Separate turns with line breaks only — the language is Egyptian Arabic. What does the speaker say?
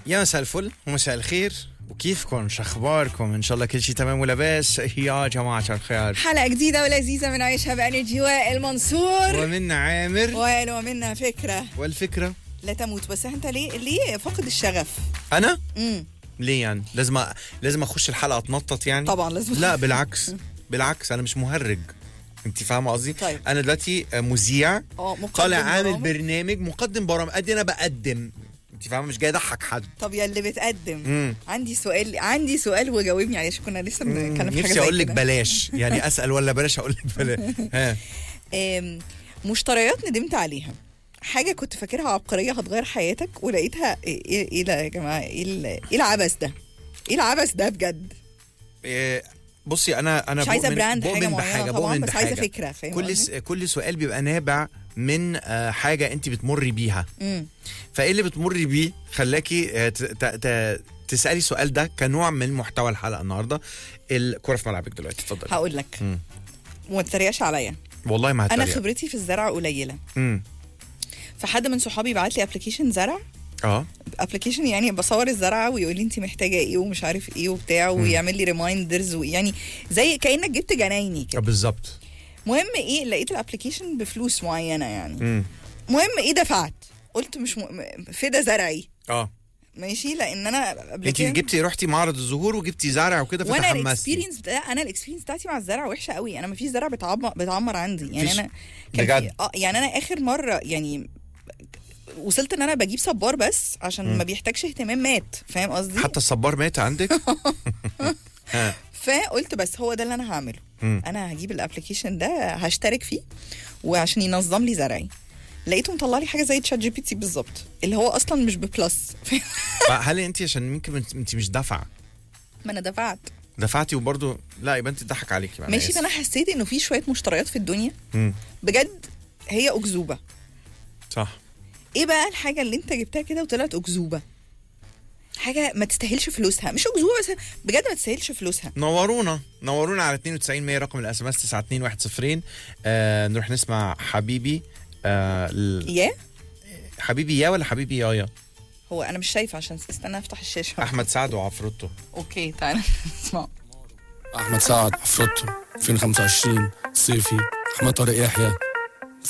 يا مساء الفل ومساء الخير وكيفكم شو اخباركم ان شاء الله كل شيء تمام ولاباس يا جماعه الخير
حلقة جديدة ولذيذة من عيشها بأنرجي وائل منصور
ومنا عامر
وائل ومنا فكرة
والفكره
لا تموت بس انت ليه ليه فقد الشغف
انا
امم
ليه يعني لازم أ... لازم اخش الحلقه اتنطط يعني
طبعا لازم
لا بالعكس بالعكس انا مش مهرج انت فاهمه قصدي
طيب.
انا دلوقتي مذيع
اه مقدم
طالع عامل
برامج.
برنامج مقدم برامج قد انا بقدم انت فاهمه مش جاي اضحك حد
طب يا اللي بتقدم
مم.
عندي سؤال عندي سؤال وجاوبني عليه عشان كنا لسه بنتكلم في حاجة
نفسي
زي
اقول لك
كده.
بلاش يعني اسال ولا بلاش اقول لك بلاش ها
آم، مشتريات ندمت عليها حاجة كنت فاكرها عبقرية هتغير حياتك ولقيتها ايه ايه إيه ده يا جماعة ايه ال- ايه العبث ده؟ ايه العبث ده بجد؟
إيه، بصي انا انا
مش عايزة
بؤمن-
براند حاجة
بؤمن
معينة
بحاجه
طبعا
بؤمن
بس عايزة
بحاجة.
فكرة فاهم
كل س...
قصدي؟
كل سؤال بيبقى نابع من آه، حاجه انت بتمري بيها
مم.
فايه اللي بتمري بيه خلاكي آه، ت... ت... ت... تسالي السؤال ده كنوع من محتوى الحلقه النهارده الكره في ملعبك دلوقتي اتفضل
هقول لك
مم.
وما تتريقش عليا
والله ما
انا
هتريق
خبرتي في الزرع قليله
امم
فحد من صحابي بعت لي ابلكيشن زرع
اه
ابلكيشن يعني بصور الزرعه ويقول لي انت محتاجه ايه ومش عارف ايه وبتاع ويعمل لي ريمايندرز ويعني زي كانك جبت جنايني
آه،
كده
بالظبط
مهم ايه لقيت الابلكيشن بفلوس معينه يعني
امم
مهم ايه دفعت قلت مش م... فدا زرعي
اه
ماشي لان انا قبل
انت
كده
جبتي رحتي معرض الزهور وجبتي زرع وكده
وانا
فتحمستي
الاكسبيرينس بتاع انا الاكسبيرينس بتاعتي مع الزرع وحشه قوي انا ما فيش زرع بتعمر بتعمر عندي يعني
مفيش؟
انا كان في-
بجد؟
اه يعني انا اخر مره يعني وصلت ان انا بجيب صبار بس عشان ما بيحتاجش اهتمام مات فاهم قصدي
حتى الصبار مات عندك ها
فقلت بس هو ده اللي انا هعمله
مم.
انا هجيب الابلكيشن ده هشترك فيه وعشان ينظم لي زرعي لقيته مطلع لي حاجه زي تشات جي بي تي بالظبط اللي هو اصلا مش ببلس
هل انت عشان يمكن انت مش دافعه
ما انا دفعت
دفعتي وبرضه لا يبقى انت ضحك عليكي بقى، أنا
ماشي
آسف.
فانا حسيت انه في شويه مشتريات في الدنيا
مم.
بجد هي اكذوبه
صح
ايه بقى الحاجه اللي انت جبتها كده وطلعت اكذوبه حاجه ما تستاهلش فلوسها مش اكذوبه بس بجد ما تستاهلش فلوسها
نورونا نورونا على 92 100 رقم الاس ام اس 92110 آه نروح نسمع حبيبي آه ال-
يا
حبيبي يا ولا حبيبي يا يا
هو انا مش شايفه عشان استنى افتح الشاشه
احمد سعد وعفروتو
اوكي تعالى اسمع
احمد سعد عفروتو 2025 صيفي احمد طارق يحيى